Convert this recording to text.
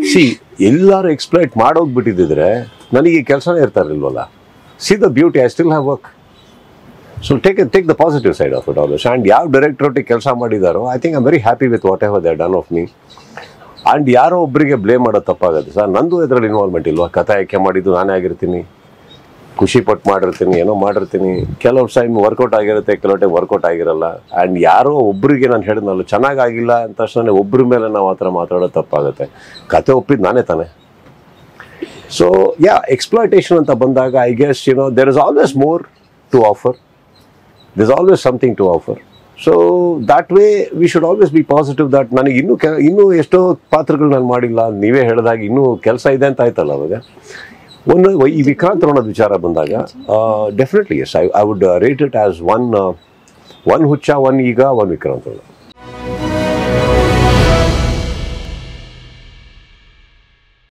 C ಎಲ್ಲಾರು exploit ಮಾಡೋಗ್ಬಿಟ್ಟಿದ್ರೆ ನನಗೆ ಈ ಕೆಲಸನೇ ಇರ್ತಾ ಇರಲಿಲ್ವಲ್ಲ see the beauty I still have work so take take the positive side of it always and ಯಾವ ಡೈರೆಕ್ಟರ್ ಒಟ್ಟಿಗೆ ಕೆಲಸ ಮಾಡಿದಾರೋ I think I'm very happy with whatever they done of me and ಯಾರೋ ಒಬ್ಬರಿಗೆ blame ಮಾಡೋದು ತಪ್ಪಾಗುತ್ತೆ sir ನಂದು ಇದರಲ್ಲಿ ಇನ್ವಾಲ್ವ್ಮೆಂಟ್ ಇಲ್ವಾ ಕಥೆ ಆಯ್ಕೆ ಮಾಡಿದ್ದು ನಾನೇ ಆಗಿರ್ತೀನಿ ಖುಷಿ ಪಟ್ಟು ಮಾಡಿರ್ತೀನಿ ಏನೋ ಮಾಡಿರ್ತೀನಿ ಕೆಲವು ಟೈಮ್ ವರ್ಕೌಟ್ ಆಗಿರುತ್ತೆ ಕೆಲವು ಟೈಮ್ ವರ್ಕೌಟ್ ಆಗಿರಲ್ಲ ಆ್ಯಂಡ್ ಯಾರೋ ಒಬ್ಬರಿಗೆ ನಾನು ಹೇಳಿದ್ನಲ್ಲ ಚೆನ್ನಾಗಾಗಿಲ್ಲ ಅಂತ ತಕ್ಷಣ ಒಬ್ಬರ ಮೇಲೆ ನಾವು ಆ ಥರ ಮಾತಾಡೋದು ತಪ್ಪಾಗುತ್ತೆ ಕತೆ ಒಪ್ಪಿದ್ದು ನಾನೇ ತಾನೆ ಸೊ ಯಾ ಎಕ್ಸ್ಪ್ಲಾಯ್ಟೇಷನ್ ಅಂತ ಬಂದಾಗ I guess you know there is always more to offer this always something to offer so that way we should always be positive that ನನಗೆ ಇನ್ನೂ ಕೆ ಇನ್ನೂ ಎಷ್ಟೋ ಪಾತ್ರಗಳು ನಾನು ಮಾಡಿಲ್ಲ ನೀವೇ ಹೇಳಿದಾಗ ಇನ್ನೂ ಕೆಲಸ ಇದೆ ಅಂತ ಆಯ್ತಲ್ಲ ಅವಾಗ ಒಂದು ಈ ವಿಕ್ರಾಂತ್ ಅನ್ನೋದು ವಿಚಾರ ಬಂದಾಗ definitely yes I I would rate it as one one ಹುಚ್ಚ ಒನ್ ಈಗ ಒನ್ ವಿಕ್ರಾಂತ್ ಅನ್ನೋ